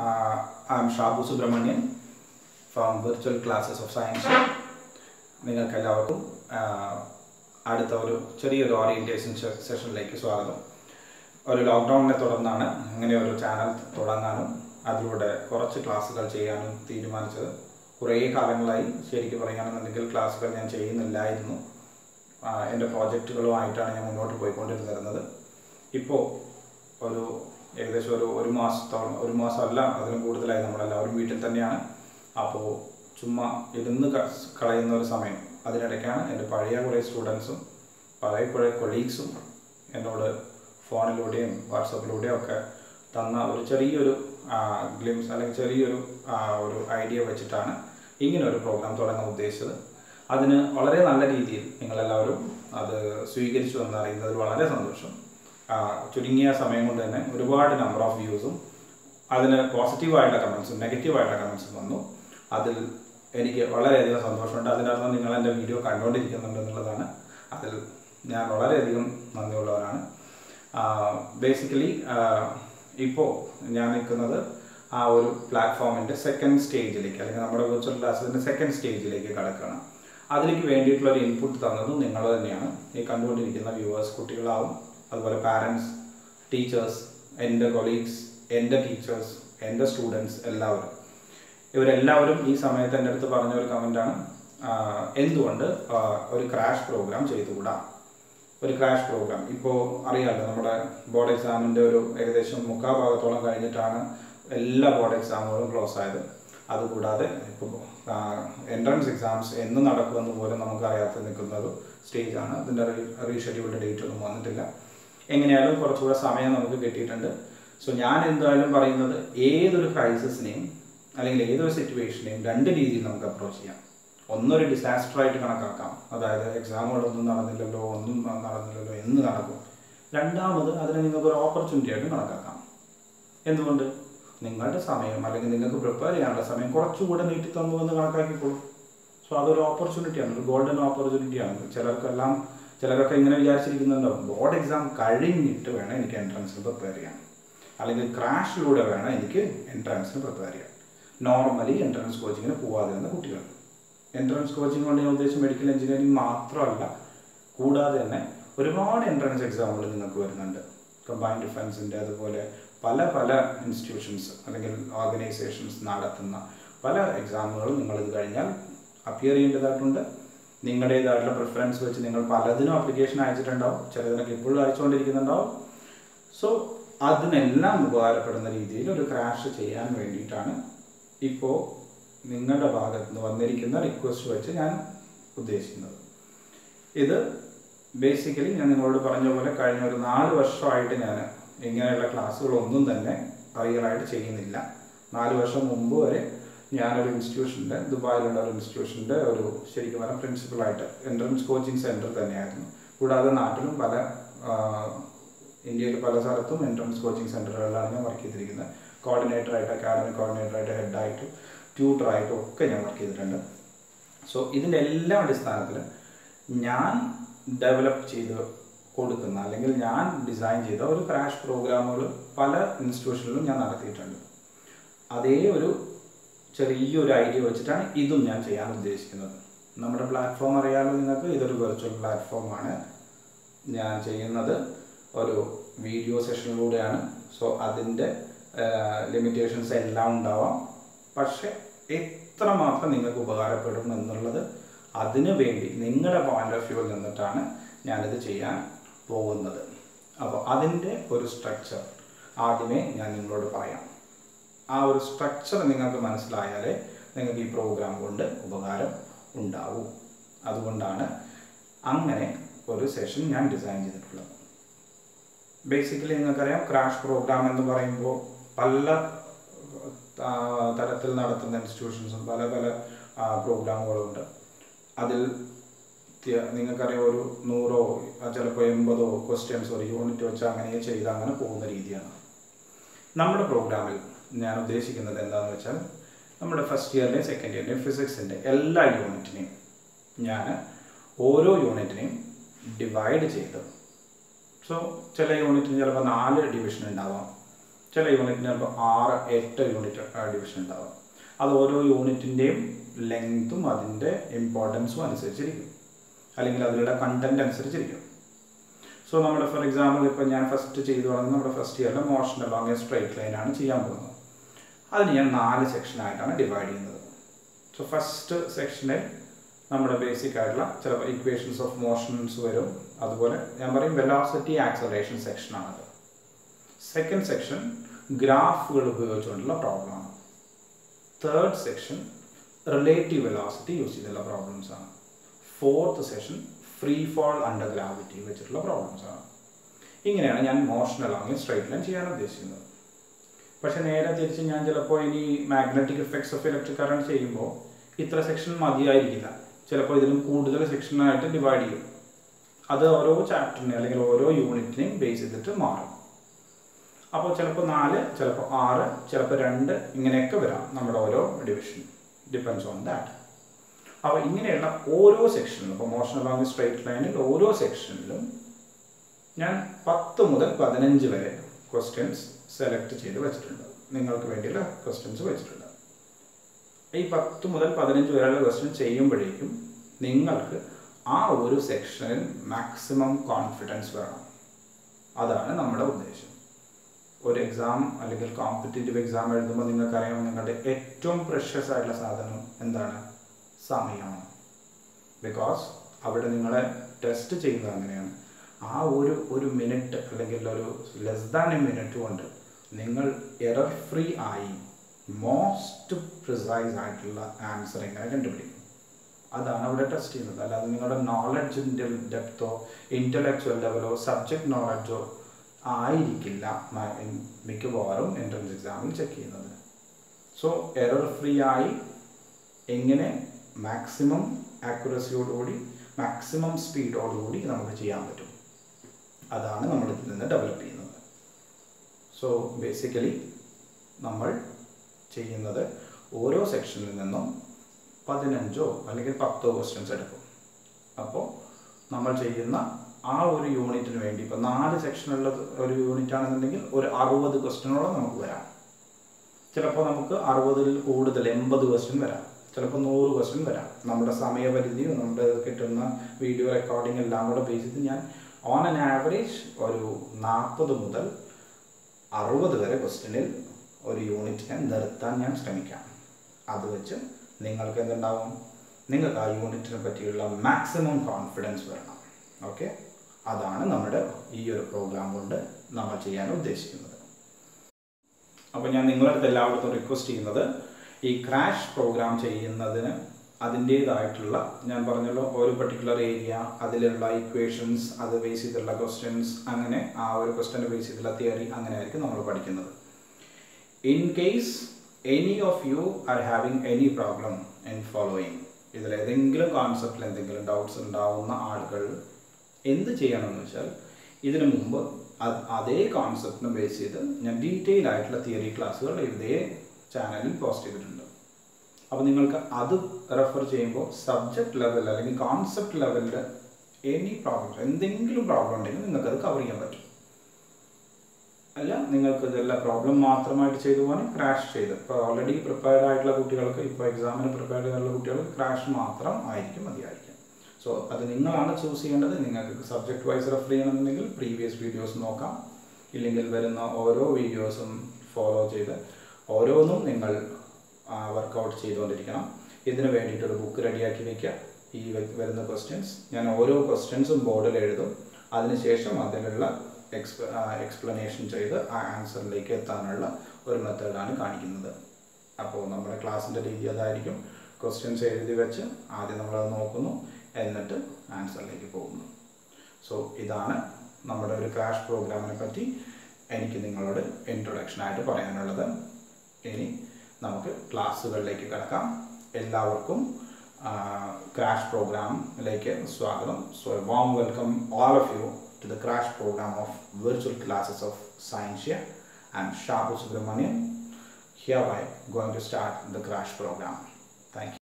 Uh, I'm Shabu Subramanian from Virtual Classes of Science. നിങ്ങൾക്ക് എല്ലാവർക്കും അടുത്ത ഒരു ചെറിയൊരു ഓറിയൻറ്റേഷൻ സെഷനിലേക്ക് സ്വാഗതം ഒരു ലോക്ക്ഡൗണിനെ തുടർന്നാണ് ഇങ്ങനെ ഒരു ചാനൽ തുടങ്ങാനും അതിലൂടെ കുറച്ച് ക്ലാസ്സുകൾ ചെയ്യാനും തീരുമാനിച്ചത് കുറേ കാലങ്ങളായി ശരിക്കും പറയുകയാണെന്നുണ്ടെങ്കിൽ ക്ലാസ്സുകൾ ഞാൻ ചെയ്യുന്നില്ലായിരുന്നു ആഹ് എൻ്റെ പ്രോജക്റ്റുകളുമായിട്ടാണ് ഞാൻ മുന്നോട്ട് പോയിക്കൊണ്ടിരുന്നിരുന്നത് ഇപ്പോൾ ഒരു ഏകദേശം ഒരു ഒരു മാസത്തോളം ഒരു മാസമല്ല അതിലും കൂടുതലായി നമ്മളെല്ലാവരും വീട്ടിൽ തന്നെയാണ് അപ്പോൾ ചുമ്മാ ഇരുന്ന് ക- കളയുന്ന ഒരു സമയം അതിനിടയ്ക്കാണ് എൻ്റെ പഴയ കുറേ സ്റ്റുഡൻസും പഴയ കുറേ കൊളീഗ്സും എന്നോട് ഫോണിലൂടെയും വാട്സപ്പിലൂടെയും ഒക്കെ തന്ന ഒരു ചെറിയൊരു ഗ്ലിംസ് അല്ലെങ്കിൽ ചെറിയൊരു ആ, ഒരു ഐഡിയ വെച്ചിട്ടാണ് ഇങ്ങനെ ഒരു പ്രോഗ്രാം തുടങ്ങാൻ ഉദ്ദേശിച്ചത് അതിന് വളരെ നല്ല രീതിയിൽ നിങ്ങളെല്ലാവരും അത് സ്വീകരിച്ചു എന്നറിയുന്നതിൽ വളരെ സന്തോഷം ആ, ചുരുങ്ങിയ സമയം കൊണ്ട് തന്നെ ഒരുപാട് നമ്പർ ഓഫ് വ്യൂസും അതിന് പോസിറ്റീവായിട്ടുള്ള കമൻസും നെഗറ്റീവായിട്ടുള്ള കമൻസും വന്നു അതിൽ എനിക്ക് വളരെയധികം സന്തോഷമുണ്ട് അതിനർത്ഥം നിങ്ങൾ എൻ്റെ വീഡിയോ കണ്ടുകൊണ്ടിരിക്കുന്നുണ്ട് എന്നുള്ളതാണ് അതിൽ ഞാൻ വളരെയധികം നന്ദിയുള്ളവരാണ് ബേസിക്കലി ഇപ്പോൾ ഞാൻ നിൽക്കുന്നത് ആ ഒരു പ്ലാറ്റ്ഫോമിൻ്റെ സെക്കൻഡ് സ്റ്റേജിലേക്ക് അല്ലെങ്കിൽ നമ്മുടെ വിർച്വൽ ക്ലാസ്സിൻ്റെ സെക്കൻഡ് സ്റ്റേജിലേക്ക് കടക്കുകയാണ് അതിലേക്ക് വേണ്ടിയിട്ടുള്ള ഒരു ഇൻപുട്ട് തന്നതും നിങ്ങൾ തന്നെയാണ് ഈ കണ്ടുകൊണ്ടിരിക്കുന്ന വ്യൂവേഴ്സ് കുട്ടികളാവും അതുപോലെ പാരൻസ് ടീച്ചേഴ്സ് എൻ്റെ കൊളീഗ്സ് എൻ്റെ ടീച്ചേഴ്സ് എൻ്റെ സ്റ്റുഡൻസ് എല്ലാവരും ഇവരെല്ലാവരും ഈ സമയത്ത് എൻ്റെ അടുത്ത് പറഞ്ഞ ഒരു കമൻറ്റാണ് എന്തുകൊണ്ട് ആ, ഒരു ക്രാഷ് പ്രോഗ്രാം ചെയ്തുകൂടാ ഒരു ക്രാഷ് പ്രോഗ്രാം ഇപ്പോൾ അറിയാമല്ലോ നമ്മുടെ ബോർഡ് എക്സാമിൻ്റെ ഒരു ഏകദേശം മുക്കാൽ ഭാഗത്തോളം കഴിഞ്ഞിട്ടാണ് എല്ലാ ബോർഡ് എക്സാമുകളും ക്ലോസ് ആയത് അതുകൂടാതെ ഇപ്പോൾ എൻട്രൻസ് എക്സാംസ് എന്ന് നടക്കുമെന്ന് പോലും നമുക്ക് അറിയാത്ത നിൽക്കുന്ന ഒരു സ്റ്റേജാണ് അതിൻ്റെ റീഷെഡ്യൂൾഡ് ഡേറ്റ് ഒന്നും വന്നിട്ടില്ല എങ്ങനെയായാലും കുറച്ചുകൂടെ സമയം നമുക്ക് കിട്ടിയിട്ടുണ്ട് സോ ഞാൻ എന്തായാലും പറയുന്നത് ഏതൊരു ക്രൈസിസിനെയും അല്ലെങ്കിൽ ഏതൊരു സിറ്റുവേഷനെയും രണ്ട് രീതിയിൽ നമുക്ക് അപ്രോച്ച് ചെയ്യാം ഒന്നൊരു ഡിസാസ്റ്റർ ആയിട്ട് കണക്കാക്കാം അതായത് എക്സാമുകളൊന്നും നടന്നില്ലല്ലോ ഒന്നും നടന്നില്ലല്ലോ എന്ന് നടക്കും രണ്ടാമത് അതിനെ നിങ്ങൾക്ക് ഒരു ഓപ്പർച്യൂണിറ്റി ആയിട്ട് കണക്കാക്കാം എന്തുകൊണ്ട് നിങ്ങളുടെ സമയം അല്ലെങ്കിൽ നിങ്ങൾക്ക് പ്രിപ്പയർ ചെയ്യാനുള്ള സമയം കുറച്ചുകൂടെ നീട്ടി തന്നു എന്ന് കണക്കാക്കിക്കോളൂ സോ അതൊരു ഓപ്പർച്യൂണിറ്റിയാണ് ഒരു ഗോൾഡൻ ഓപ്പർച്യൂണിറ്റിയാണ് ചിലർക്കെല്ലാം ചിലരൊക്കെ ഇങ്ങനെ വിചാരിച്ചിരിക്കുന്നുണ്ടാവും ബോർഡ് എക്സാം കഴിഞ്ഞിട്ട് വേണം എനിക്ക് എൻട്രൻസിന് പ്രിപ്പയർ ചെയ്യാൻ അല്ലെങ്കിൽ ക്രാഷിലൂടെ വേണം എനിക്ക് എൻട്രൻസിന് പ്രിപ്പയർ ചെയ്യാൻ നോർമലി എൻട്രൻസ് കോച്ചിങ്ങിന് പോവാതിരുന്ന കുട്ടികൾ എൻട്രൻസ് കോച്ചിങ് കൊണ്ട് ഞാൻ ഉദ്ദേശിച്ച മെഡിക്കൽ എഞ്ചിനീയറിംഗ് മാത്രമല്ല കൂടാതെ തന്നെ ഒരുപാട് എൻട്രൻസ് എക്സാമുകൾ നിങ്ങൾക്ക് വരുന്നുണ്ട് കമ്പൈൻഡ് ഡിഫൻസിൻ്റെ അതുപോലെ പല പല ഇൻസ്റ്റിറ്റ്യൂഷൻസ് അല്ലെങ്കിൽ ഓർഗനൈസേഷൻസ് നടത്തുന്ന പല എക്സാമുകളും നിങ്ങളിത് കഴിഞ്ഞാൽ അപ്പിയർ ചെയ്യേണ്ടതായിട്ടുണ്ട് നിങ്ങളുടേതായിട്ടുള്ള പ്രിഫറൻസ് വെച്ച് നിങ്ങൾ പലതിനും അപ്ലിക്കേഷൻ അയച്ചിട്ടുണ്ടാവും ചിലതിനൊക്കെ ഇപ്പോഴും അയച്ചുകൊണ്ടിരിക്കുന്നുണ്ടാവും സോ അതിനെല്ലാം ഉപകാരപ്പെടുന്ന രീതിയിൽ ഒരു ക്രാഷ് ചെയ്യാൻ വേണ്ടിയിട്ടാണ് ഇപ്പോൾ നിങ്ങളുടെ ഭാഗത്ത് നിന്ന് വന്നിരിക്കുന്ന റിക്വസ്റ്റ് വെച്ച് ഞാൻ ഉദ്ദേശിക്കുന്നത് ഇത് ബേസിക്കലി ഞാൻ നിങ്ങളോട് പറഞ്ഞ പോലെ കഴിഞ്ഞ ഒരു നാല് വർഷമായിട്ട് ഞാൻ ഇങ്ങനെയുള്ള ക്ലാസ്സുകളൊന്നും തന്നെ റിയലായിട്ട് ചെയ്യുന്നില്ല നാല് വർഷം മുമ്പ് വരെ ഞാനൊരു ഇൻസ്റ്റിറ്റ്യൂഷൻ്റെ ദുബായിലുള്ള ഒരു ഇൻസ്റ്റിറ്റ്യൂഷൻ്റെ ഒരു ശരിക്കും പറഞ്ഞാൽ പ്രിൻസിപ്പളായിട്ട് എൻട്രൻസ് കോച്ചിങ് സെൻറ്റർ തന്നെയായിരുന്നു കൂടാതെ നാട്ടിലും പല ആ, ഇന്ത്യയിൽ പല സ്ഥലത്തും എൻട്രൻസ് കോച്ചിങ് സെൻറ്ററുകളിലാണ് ഞാൻ വർക്ക് ചെയ്തിരിക്കുന്നത് കോർഡിനേറ്ററായിട്ട് അക്കാഡമിക് കോർഡിനേറ്ററായിട്ട് ഹെഡായിട്ടും ട്യൂട്ടറായിട്ടും ഒക്കെ ഞാൻ വർക്ക് ചെയ്തിട്ടുണ്ട് സോ ഇതിൻ്റെ എല്ലാം അടിസ്ഥാനത്തിൽ ഞാൻ ഡെവലപ്പ് ചെയ്ത് കൊടുക്കുന്ന അല്ലെങ്കിൽ ഞാൻ ഡിസൈൻ ചെയ്ത ഒരു ക്രാഷ് പ്രോഗ്രാമുകൾ പല ഇൻസ്റ്റിറ്റ്യൂഷനിലും ഞാൻ നടത്തിയിട്ടുണ്ട് അതേ ഒരു ചെറിയൊരു ഐഡിയ വെച്ചിട്ടാണ് ഇതും ഞാൻ ചെയ്യാൻ ഉദ്ദേശിക്കുന്നത് നമ്മുടെ പ്ലാറ്റ്ഫോം അറിയാലോ നിങ്ങൾക്ക് ഇതൊരു വെർച്വൽ പ്ലാറ്റ്ഫോമാണ് ഞാൻ ചെയ്യുന്നത് ഒരു വീഡിയോ സെഷനിലൂടെയാണ് സോ അതിൻ്റെ ലിമിറ്റേഷൻസ് എല്ലാം ഉണ്ടാവാം പക്ഷെ എത്രമാത്രം നിങ്ങൾക്ക് ഉപകാരപ്പെടും എന്നുള്ളത് അതിനു വേണ്ടി നിങ്ങളുടെ പോയിന്റ് ഓഫ് വ്യൂവിൽ നിന്നിട്ടാണ് ഞാനിത് ചെയ്യാൻ പോകുന്നത് അപ്പോൾ അതിൻ്റെ ഒരു സ്ട്രക്ചർ ആദ്യമേ ഞാൻ നിങ്ങളോട് പറയാം ആ ഒരു സ്ട്രക്ചർ നിങ്ങൾക്ക് മനസ്സിലായാലേ നിങ്ങൾക്ക് ഈ പ്രോഗ്രാം കൊണ്ട് ഉപകാരം ഉണ്ടാവൂ അതുകൊണ്ടാണ് അങ്ങനെ ഒരു സെഷൻ ഞാൻ ഡിസൈൻ ചെയ്തിട്ടുള്ളത് ബേസിക്കലി നിങ്ങൾക്കറിയാം ക്രാഷ് പ്രോഗ്രാം എന്ന് പറയുമ്പോൾ പല ആ, തരത്തിൽ നടത്തുന്ന ഇൻസ്റ്റിറ്റ്യൂഷൻസും പല പല പ്രോഗ്രാമുകളുണ്ട് അതിൽ ത്യ- നിങ്ങൾക്കറിയാം ഒരു നൂറോ ആ, ചിലപ്പോൾ എൺപതോ ക്വസ്റ്റ്യൻസ് ഒരു യൂണിറ്റ് വെച്ച് അങ്ങനെ ചെയ്ത് അങ്ങനെ പോകുന്ന രീതിയാണ് നമ്മുടെ പ്രോഗ്രാമിൽ ഞാൻ ഉദ്ദേശിക്കുന്നത് എന്താണെന്ന് വെച്ചാൽ നമ്മുടെ ഫസ്റ്റ് ഇയറിലെയും സെക്കൻഡ് ഇയറിലെയും ഫിസിക്സിൻ്റെ എല്ലാ യൂണിറ്റിനെയും ഞാൻ ഓരോ യൂണിറ്റിനെയും ഡിവൈഡ് ചെയ്ത് സോ ചില യൂണിറ്റിന് ചിലപ്പോൾ നാല് ഡിവിഷൻ ഉണ്ടാവാം ചില യൂണിറ്റിന് ചിലപ്പോൾ ആറ് എട്ട് യൂണിറ്റ് ഡിവിഷൻ ഉണ്ടാവും അത് ഓരോ യൂണിറ്റിൻ്റെയും ലെങ്ത്തും അതിൻ്റെ ഇമ്പോർട്ടൻസും അനുസരിച്ചിരിക്കും അല്ലെങ്കിൽ അതിലുള്ള കണ്ടന്റ് അനുസരിച്ചിരിക്കും സോ നമ്മുടെ ഫോർ എക്സാമ്പിൾ ഇപ്പോൾ ഞാൻ ഫസ്റ്റ് ചെയ്തു തുടങ്ങുന്ന നമ്മുടെ ഫസ്റ്റ് ഇയറിൽ motion along a straight line ആണ് ചെയ്യാൻ പോകുന്നത് അതിന് ഞാൻ നാല് സെക്ഷനായിട്ടാണ് ഡിവൈഡ് ചെയ്യുന്നത് സോ ഫസ്റ്റ് സെക്ഷനിൽ നമ്മുടെ ബേസിക് ആയിട്ടുള്ള ചിലപ്പോൾ ഇക്വേഷൻസ് ഓഫ് മോഷൻസ് വരും അതുപോലെ ഞാൻ പറയും വെലോസിറ്റി ആക്സലറേഷൻ സെക്ഷനാണത് സെക്കൻഡ് സെക്ഷൻ ഗ്രാഫുകൾ ഉപയോഗിച്ചുകൊണ്ടുള്ള പ്രോബ്ലമാണ് third section relative velocity use ചെയ്തുള്ള പ്രോബ്ലംസ് ആണ് fourth session free fall under gravity വെച്ചിട്ടുള്ള പ്രോബ്ലംസ് ആണ് ഇങ്ങനെയാണ് ഞാൻ മോഷൻ അലോങ് സ്ട്രൈറ്റ് ലൈൻ ചെയ്യാൻ ഉദ്ദേശിക്കുന്നത് പക്ഷെ നേരെ തിരിച്ച് ഞാൻ ചിലപ്പോൾ ഇനി magnetic effects of electric current ചെയ്യുമ്പോൾ ഇത്ര സെക്ഷൻ മതിയായിരിക്കില്ല ചിലപ്പോൾ ഇതിലും കൂടുതൽ സെക്ഷനായിട്ട് ഡിവൈഡ് ചെയ്യും അത് ഓരോ ചാപ്റ്ററിനെ അല്ലെങ്കിൽ ഓരോ യൂണിറ്റിനെയും ബേസ് ചെയ്തിട്ട് മാറും അപ്പോൾ ചിലപ്പോൾ നാല് ചിലപ്പോൾ ആറ് ചിലപ്പോൾ രണ്ട് ഇങ്ങനെയൊക്കെ വരാം നമ്മുടെ ഓരോ ഡിവിഷൻ ഡിപ്പെൻസ് ഓൺ ദാറ്റ് അപ്പോൾ ഇങ്ങനെയുള്ള ഓരോ സെക്ഷനിലും ഇപ്പോൾ മോഷൻ അലോങ് സ്ട്രൈറ്റ് ലൈനിൽ ഓരോ സെക്ഷനിലും ഞാൻ പത്ത് മുതൽ പതിനഞ്ച് വരെ ക്വസ്റ്റ്യൻസ് സെലക്ട് ചെയ്ത് വെച്ചിട്ടുണ്ട് നിങ്ങൾക്ക് വേണ്ടിയുള്ള ക്വസ്റ്റ്യൻസ് വെച്ചിട്ടുണ്ട് ഈ പത്ത് മുതൽ പതിനഞ്ച് വരെയുള്ള ക്വസ്റ്റ്യൻ ചെയ്യുമ്പോഴേക്കും നിങ്ങൾക്ക് ആ ഒരു സെക്ഷനിൽ മാക്സിമം കോൺഫിഡൻസ് വേണം അതാണ് നമ്മുടെ ഉദ്ദേശം ഒരു എക്സാം അല്ലെങ്കിൽ കോമ്പറ്റേറ്റീവ് എക്സാം എഴുതുമ്പോൾ നിങ്ങൾക്കറിയാം നിങ്ങളുടെ ഏറ്റവും പ്രഷ്യസ് ആയിട്ടുള്ള സാധനം എന്താണ് സമയമാണ് ബിക്കോസ് അവിടെ നിങ്ങളെ ടെസ്റ്റ് ചെയ്യുന്നത് അങ്ങനെയാണ് ആ ഒരു ഒരു മിനിറ്റ് അല്ലെങ്കിൽ ഒരു ലെസ് ദാൻ എ മിനിറ്റ് കൊണ്ട് നിങ്ങൾ എറർ ഫ്രീ ആയി മോസ്റ്റ് പ്രിസൈസ് ആയിട്ടുള്ള ആൻസർ എങ്ങനെ കണ്ടുപിടിക്കും അതാണ് അവിടെ ടെസ്റ്റ് ചെയ്യുന്നത് അല്ലാതെ നിങ്ങളുടെ നോളജിൻ്റെ ഡെപ്തോ ഇൻ്റലക്ച്വൽ ലെവലോ സബ്ജക്റ്റ് നോളജോ ആയിരിക്കില്ല മിക്കവാറും എൻട്രൻസ് എക്സാമിൽ ചെക്ക് ചെയ്യുന്നത് സോ എറർ ഫ്രീ ആയി എങ്ങനെ മാക്സിമം ആക്യുറസിയോടുകൂടി മാക്സിമം സ്പീഡോടുകൂടി നമുക്ക് ചെയ്യാൻ പറ്റും അതാണ് നമ്മൾ ഇതിൽ നിന്ന് ഡെവലപ്പ് ചെയ്യുന്നത് സോ ബേസിക്കലി നമ്മൾ ചെയ്യുന്നത് ഓരോ സെക്ഷനിൽ നിന്നും പതിനഞ്ചോ അല്ലെങ്കിൽ പത്തോ ക്വസ്റ്റ്യൻസ് എടുക്കും അപ്പോൾ നമ്മൾ ചെയ്യുന്ന ആ ഒരു യൂണിറ്റിന് വേണ്ടി ഇപ്പോൾ നാല് സെക്ഷനുള്ള ഒരു യൂണിറ്റ് ആണെന്നുണ്ടെങ്കിൽ ഒരു അറുപത് ക്വസ്റ്റ്യനോളം നമുക്ക് വരാം ചിലപ്പോൾ നമുക്ക് അറുപതിൽ കൂടുതൽ എൺപത് ക്വസ്റ്റ്യൻ വരാം ചിലപ്പോൾ നൂറ് ക്വസ്റ്റ്യൻ വരാം നമ്മുടെ സമയപരിധിയും നമ്മുടെ കിട്ടുന്ന വീഡിയോ റെക്കോർഡിംഗ് എല്ലാം കൂടെ ബേസ് ചെയ്ത് ഞാൻ ഓൺ ആൻ ആവറേജ് ഒരു നാൽപ്പത് മുതൽ അറുപത് വരെ ക്വസ്റ്റ്യനിൽ ഒരു യൂണിറ്റ് ഞാൻ നിർത്താൻ ഞാൻ ശ്രമിക്കാം അത് വെച്ച് നിങ്ങൾക്ക് എന്തുണ്ടാവും നിങ്ങൾക്ക് ആ യൂണിറ്റിനെ പറ്റിയുള്ള മാക്സിമം കോൺഫിഡൻസ് വരണം ഓക്കെ അതാണ് നമ്മുടെ ഈ ഒരു പ്രോഗ്രാം കൊണ്ട് നമ്മൾ ചെയ്യാൻ ഉദ്ദേശിക്കുന്നത് അപ്പോൾ ഞാൻ നിങ്ങളടുത്ത് എല്ലായിടത്തും റിക്വസ്റ്റ് ചെയ്യുന്നത് ഈ ക്രാഷ് പ്രോഗ്രാം ചെയ്യുന്നതിന് അതിൻ്റേതായിട്ടുള്ള ഞാൻ പറഞ്ഞല്ലോ ഒരു പെർട്ടിക്കുലർ ഏരിയ അതിലുള്ള ഇക്വേഷൻസ് അത് ബേസ് ചെയ്തുള്ള ക്വസ്റ്റ്യൻസ് അങ്ങനെ ആ ഒരു ക്വസ്റ്റ്യനെ ബേസ് ചെയ്തുള്ള തിയറി അങ്ങനെ ആയിരിക്കും നമ്മൾ പഠിക്കുന്നത് in case any of you are having any problem in following ഇതിൽ ഏതെങ്കിലും കോൺസെപ്റ്റിൽ എന്തെങ്കിലും ഡൗട്ട്സ് ഉണ്ടാവുന്ന ആളുകൾ എന്ത് ചെയ്യണമെന്ന് വെച്ചാൽ ഇതിനു മുമ്പ് അതേ കോൺസെപ്റ്റിനെ ബേസ് ചെയ്ത് ഞാൻ ഡീറ്റെയിൽ ആയിട്ടുള്ള തിയറി ക്ലാസ്സുകൾ ഇതേ ചാനലിൽ പോസ്റ്റ് ചെയ്തിട്ടുണ്ട് അപ്പോൾ നിങ്ങൾക്ക് അത് റെഫർ ചെയ്യുമ്പോൾ സബ്ജക്റ്റ് ലെവൽ അല്ലെങ്കിൽ കോൺസെപ്റ്റ് ലെവലിൽ എനി പ്രോബ്ലം എന്തെങ്കിലും പ്രോബ്ലം ഉണ്ടെങ്കിൽ നിങ്ങൾക്ക് അത് കവർ ചെയ്യാൻ പറ്റും അല്ല നിങ്ങൾക്ക് ഇതെല്ലാം പ്രോബ്ലം മാത്രമായിട്ട് ചെയ്തു പോകാൻ ക്രാഷ് ചെയ്ത് ഇപ്പോൾ ഓൾറെഡി പ്രിപ്പയർഡ് ആയിട്ടുള്ള കുട്ടികൾക്ക് ഇപ്പോൾ എക്സാമിന് പ്രിപ്പയർഡ് ആയിട്ടുള്ള കുട്ടികൾക്ക് ക്രാഷ് മാത്രം ആയിരിക്കും മതിയായിരിക്കും സോ അത് നിങ്ങളാണ് ചൂസ് ചെയ്യേണ്ടത് നിങ്ങൾക്ക് സബ്ജക്റ്റ് വൈസ് റെഫർ ചെയ്യണമെന്നുണ്ടെങ്കിൽ പ്രീവിയസ് വീഡിയോസ് നോക്കാം ഇല്ലെങ്കിൽ വരുന്ന ഓരോ വീഡിയോസും ഫോളോ ചെയ്ത് ഓരോന്നും നിങ്ങൾ വർക്കൗട്ട് ചെയ്തുകൊണ്ടിരിക്കണം ഇതിന് വേണ്ടിയിട്ടൊരു ബുക്ക് റെഡിയാക്കി വെക്കുക ഈ വരുന്ന ക്വസ്റ്റ്യൻസ് ഞാൻ ഓരോ ക്വസ്റ്റ്യൻസും ബോർഡിൽ എഴുതും അതിനുശേഷം അതിനുള്ള എക്സ്പ എക്സ്പ്ലനേഷൻ ചെയ്ത് ആ ആൻസറിലേക്ക് എത്താനുള്ള ഒരു മെത്തേഡാണ് കാണിക്കുന്നത് അപ്പോൾ നമ്മുടെ ക്ലാസ്സിൻ്റെ രീതി അതായിരിക്കും ക്വസ്റ്റ്യൻസ് എഴുതി വെച്ച് ആദ്യം നമ്മളത് നോക്കുന്നു എന്നിട്ട് ആൻസറിലേക്ക് പോകുന്നു സോ ഇതാണ് നമ്മുടെ ഒരു ക്രാഷ് പ്രോഗ്രാമിനെ പറ്റി എനിക്ക് നിങ്ങളോട് ഇൻട്രൊഡക്ഷനായിട്ട് പറയാനുള്ളത് ഇനി നമുക്ക് ക്ലാസ്സുകളിലേക്ക് കിടക്കാം എല്ലാവർക്കും ക്രാഷ് പ്രോഗ്രാമിലേക്ക് സ്വാഗതം so warm welcome all of you to the crash program of virtual classes of Scientia. I'm Shabu Subramanian. Hereby going to start the crash program. Thank you.